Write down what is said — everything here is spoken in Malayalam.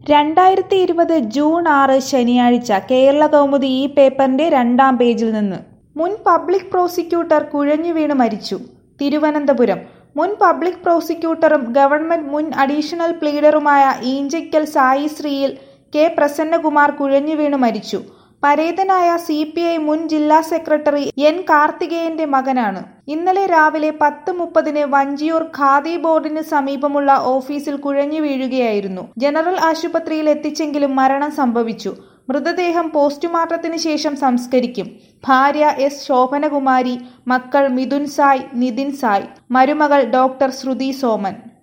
രണ്ടായിരത്തി ഇരുപത് ജൂൺ ആറ് ശനിയാഴ്ച കേരള കൗമുദി ഈ പേപ്പറിന്റെ രണ്ടാം പേജിൽ നിന്ന് മുൻ പബ്ലിക് പ്രോസിക്യൂട്ടർ കുഴഞ്ഞുവീണ് മരിച്ചു തിരുവനന്തപുരം മുൻ പബ്ലിക് പ്രോസിക്യൂട്ടറും ഗവൺമെന്റ് മുൻ അഡീഷണൽ പ്ലീഡറുമായ ഈഞ്ചയ്ക്കൽ സായി ശ്രീയിൽ കെ പ്രസന്നകുമാർ കുഴഞ്ഞുവീണ് മരിച്ചു പരേതനായ സി പി ഐ മുൻ ജില്ലാ സെക്രട്ടറി എൻ കാർത്തികേയന്റെ മകനാണ് ഇന്നലെ രാവിലെ പത്ത് മുപ്പതിന് വഞ്ചിയൂർ ഖാദി ബോർഡിന് സമീപമുള്ള ഓഫീസിൽ കുഴഞ്ഞു വീഴുകയായിരുന്നു ജനറൽ ആശുപത്രിയിൽ എത്തിച്ചെങ്കിലും മരണം സംഭവിച്ചു മൃതദേഹം പോസ്റ്റ്മോർട്ടത്തിന് ശേഷം സംസ്കരിക്കും ഭാര്യ എസ് ശോഭനകുമാരി മക്കൾ മിഥുൻ സായ് നിതിൻ സായ് മരുമകൾ ഡോക്ടർ ശ്രുതി സോമൻ